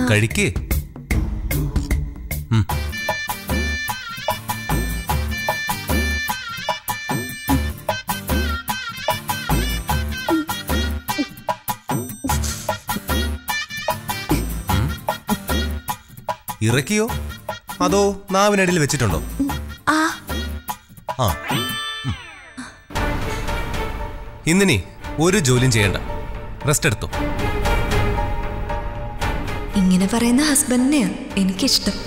കഴിക്കേ ഉം. ഉം. ഇറക്കിയോ അതോ നാവിനടിയിൽ വെച്ചിട്ടുണ്ടോ ആ ആ ഉം. ഇന്നിനി ഒരു ജോലിയും ചെയ്യണ്ട റെസ്റ്റ് എടുത്തോ ഇങ്ങനെ പറയുന്ന ഹസ്ബൻഡിനെയാ എനിക്കിഷ്ടം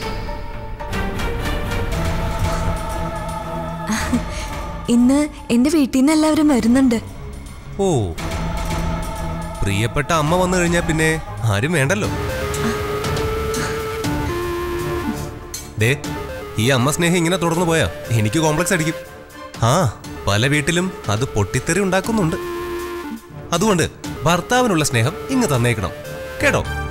ഇന്ന് എന്റെ വീട്ടിൽ നിന്ന് എല്ലാവരും വരുന്നുണ്ട് ഓ പ്രിയപ്പെട്ട അമ്മ വന്നു കഴിഞ്ഞാൽ പിന്നെ ആരും വേണ്ടല്ലോ ദേ ഈ അമ്മ സ്നേഹം ഇങ്ങനെ തുടർന്നു പോയാ എനിക്ക് കോംപ്ലക്സ് അടിക്കും ആ പല വീട്ടിലും അത് പൊട്ടിത്തെറി ഉണ്ടാക്കുന്നുണ്ട് അതുകൊണ്ട് ഭർത്താവിനുള്ള സ്നേഹം ഇങ്ങ് തന്നേക്കണം കേട്ടോ